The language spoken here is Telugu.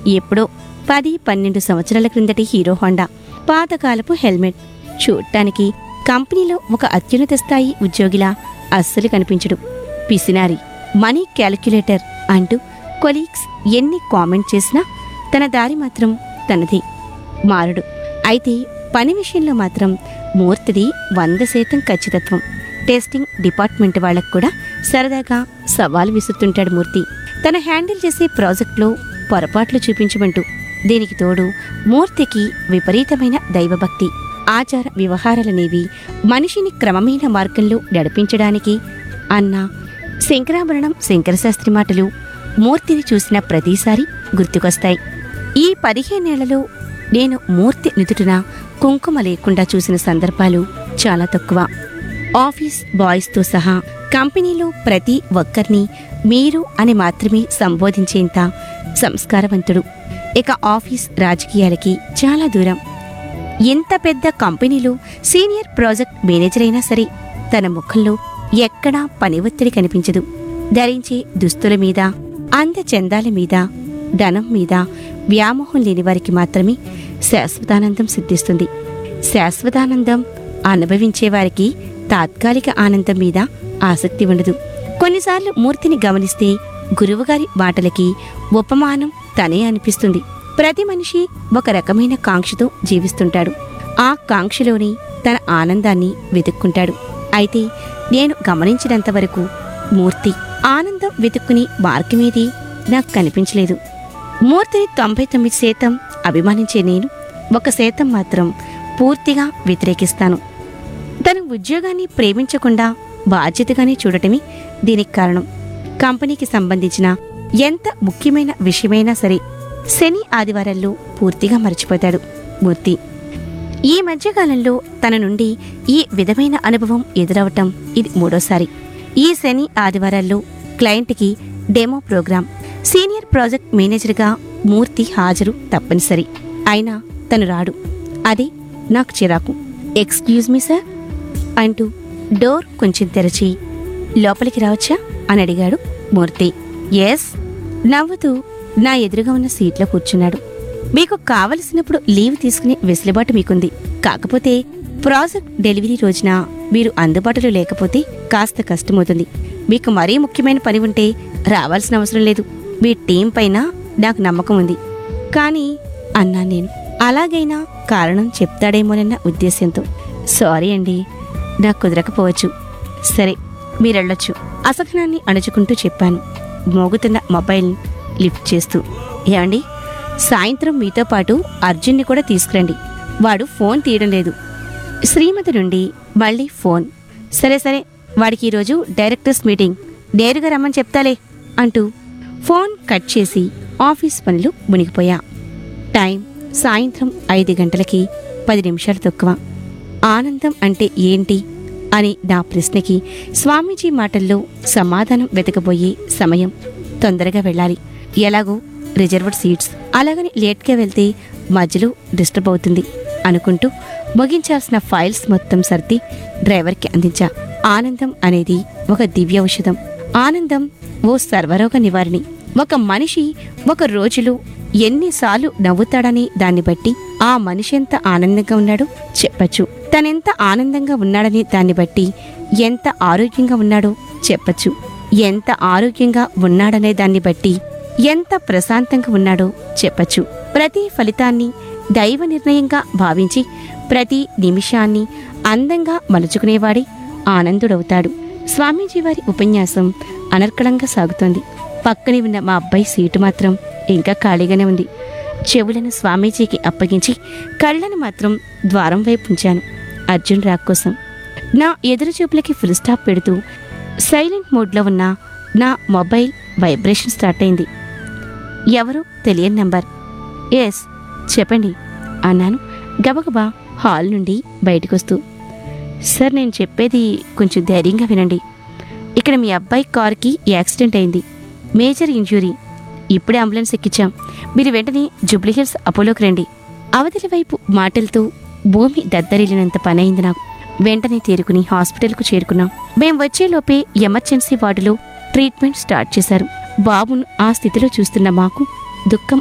ఎప్పుడో పది పన్నెండు సంవత్సరాల క్రిందటి హీరో హోండా పాతకాలపు హెల్మెట్ చూడటానికి కంపెనీలో ఒక అత్యున్నత స్థాయి ఉద్యోగిలా అస్సలు కనిపించడు పిసినారి మనీ క్యాలిక్యులేటర్ అంటూ కొలీగ్స్ ఎన్ని కామెంట్ చేసినా తన దారి మాత్రం తనది మారడు అయితే పని విషయంలో మాత్రం మూర్తిది వంద శాతం ఖచ్చితత్వం టెస్టింగ్ డిపార్ట్మెంట్ వాళ్ళకు కూడా సరదాగా సవాల్ విసురుతుంటాడు మూర్తి తన హ్యాండిల్ చేసే ప్రాజెక్టులో పొరపాట్లు చూపించమంటూ దీనికి తోడు మూర్తికి విపరీతమైన దైవభక్తి ఆచార వ్యవహారాలనేవి మనిషిని క్రమమైన మార్గంలో నడిపించడానికి అన్న శంకరాభరణం శంకరశాస్త్రి మాటలు మూర్తిని చూసిన ప్రతిసారి గుర్తుకొస్తాయి ఈ పదిహేనేళ్లలో నేను మూర్తి నుదుటిన కుంకుమ లేకుండా చూసిన సందర్భాలు చాలా తక్కువ ఆఫీస్ బాయ్స్తో సహా కంపెనీలో ప్రతి ఒక్కరిని మీరు అని మాత్రమే సంబోధించేంత సంస్కారవంతుడు ఇక ఆఫీస్ రాజకీయాలకి చాలా దూరం ఎంత పెద్ద కంపెనీలో సీనియర్ ప్రాజెక్ట్ మేనేజర్ అయినా సరే తన ముఖంలో ఎక్కడా పని ఒత్తిడి కనిపించదు ధరించే దుస్తుల మీద అందచందాల మీద ధనం మీద వ్యామోహం లేని వారికి మాత్రమే శాశ్వతానందం సిద్ధిస్తుంది శాశ్వతానందం అనుభవించే వారికి తాత్కాలిక ఆనందం మీద ఆసక్తి ఉండదు కొన్నిసార్లు మూర్తిని గమనిస్తే గురువుగారి మాటలకి ఉపమానం తనే అనిపిస్తుంది ప్రతి మనిషి ఒక రకమైన కాంక్షతో జీవిస్తుంటాడు ఆ కాంక్షలోని తన ఆనందాన్ని వెతుక్కుంటాడు అయితే నేను గమనించినంత వరకు మూర్తి ఆనందం వెతుక్కుని మార్గమేది నాకు కనిపించలేదు మూర్తిని తొంభై తొమ్మిది శాతం అభిమానించే నేను ఒక శాతం మాత్రం పూర్తిగా వ్యతిరేకిస్తాను తన ఉద్యోగాన్ని ప్రేమించకుండా బాధ్యతగానే చూడటమే దీనికి కారణం కంపెనీకి సంబంధించిన ఎంత ముఖ్యమైన విషయమైనా సరే శని ఆదివారాల్లో పూర్తిగా మర్చిపోతాడు మూర్తి ఈ మధ్యకాలంలో తన నుండి ఈ విధమైన అనుభవం ఎదురవటం ఇది మూడోసారి ఈ శని ఆదివారాల్లో క్లయింట్కి డెమో ప్రోగ్రాం సీనియర్ ప్రాజెక్ట్ మేనేజర్గా మూర్తి హాజరు తప్పనిసరి అయినా తను రాడు అది నాకు చిరాకు ఎక్స్క్యూజ్ మీ సార్ అంటూ డోర్ కొంచెం తెరచి లోపలికి రావచ్చా అని అడిగాడు మూర్తి ఎస్ నవ్వుతూ నా ఎదురుగా ఉన్న సీట్లో కూర్చున్నాడు మీకు కావలసినప్పుడు లీవ్ తీసుకునే వెసులుబాటు మీకుంది కాకపోతే ప్రాజెక్ట్ డెలివరీ రోజున మీరు అందుబాటులో లేకపోతే కాస్త కష్టమవుతుంది మీకు మరీ ముఖ్యమైన పని ఉంటే రావాల్సిన అవసరం లేదు మీ టీం పైన నాకు నమ్మకం ఉంది కానీ అన్నా నేను అలాగైనా కారణం చెప్తాడేమోనన్న ఉద్దేశ్యంతో సారీ అండి నాకు కుదరకపోవచ్చు సరే మీరెళ్ళొచ్చు అసహనాన్ని అణుచుకుంటూ చెప్పాను మోగుతున్న మొబైల్ని లిఫ్ట్ చేస్తూ ఏమండి సాయంత్రం మీతో పాటు అర్జున్ని కూడా తీసుకురండి వాడు ఫోన్ తీయడం లేదు శ్రీమతి నుండి మళ్ళీ ఫోన్ సరే సరే వాడికి ఈరోజు డైరెక్టర్స్ మీటింగ్ నేరుగా రమ్మని చెప్తాలే అంటూ ఫోన్ కట్ చేసి ఆఫీస్ పనులు మునిగిపోయా టైం సాయంత్రం ఐదు గంటలకి పది నిమిషాలు తక్కువ ఆనందం అంటే ఏంటి అని నా ప్రశ్నకి స్వామీజీ మాటల్లో సమాధానం వెతకబోయే సమయం తొందరగా వెళ్ళాలి ఎలాగో రిజర్వ్డ్ సీట్స్ అలాగని లేట్గా వెళ్తే మధ్యలో డిస్టర్బ్ అవుతుంది అనుకుంటూ ముగించాల్సిన ఫైల్స్ మొత్తం సర్ది డ్రైవర్కి అందించా ఆనందం అనేది ఒక దివ్య ఔషధం ఆనందం ఓ సర్వరోగ నివారణి ఒక మనిషి ఒక రోజులో ఎన్నిసార్లు నవ్వుతాడని దాన్ని బట్టి ఆ మనిషి ఎంత ఆనందంగా ఉన్నాడో చెప్పచ్చు తనెంత ఆనందంగా ఉన్నాడని దాన్ని బట్టి ఎంత ఆరోగ్యంగా ఉన్నాడో చెప్పచ్చు ఎంత ఆరోగ్యంగా ఉన్నాడనే దాన్ని బట్టి ఎంత ప్రశాంతంగా ఉన్నాడో చెప్పచ్చు ప్రతి ఫలితాన్ని దైవ నిర్ణయంగా భావించి ప్రతి నిమిషాన్ని అందంగా మలుచుకునేవాడే ఆనందుడవుతాడు స్వామీజీ వారి ఉపన్యాసం అనర్కళంగా సాగుతోంది పక్కనే ఉన్న మా అబ్బాయి సీటు మాత్రం ఇంకా ఖాళీగానే ఉంది చెవులను స్వామీజీకి అప్పగించి కళ్ళను మాత్రం ద్వారం వైపు ఉంచాను అర్జున్ రాక్ కోసం నా ఎదురు చూపులకి ఫుల్ స్టాప్ పెడుతూ సైలెంట్ మోడ్లో ఉన్న నా మొబైల్ వైబ్రేషన్ స్టార్ట్ అయింది ఎవరు తెలియని నంబర్ ఎస్ చెప్పండి అన్నాను గబగబా హాల్ నుండి బయటకొస్తూ సార్ నేను చెప్పేది కొంచెం ధైర్యంగా వినండి ఇక్కడ మీ అబ్బాయి కారుకి యాక్సిడెంట్ అయింది మేజర్ ఇంజురీ ఇప్పుడే అంబులెన్స్ ఎక్కించాం మీరు వెంటనే జూబ్లీహిల్స్ అపోలోకి రండి అవతలి వైపు మాటలతో భూమి దద్దరిల్లినంత పనైంది నాకు వెంటనే తేరుకుని హాస్పిటల్కు చేరుకున్నాం మేం వచ్చేలోపే ఎమర్జెన్సీ వార్డులో ట్రీట్మెంట్ స్టార్ట్ చేశారు బాబును ఆ స్థితిలో చూస్తున్న మాకు దుఃఖం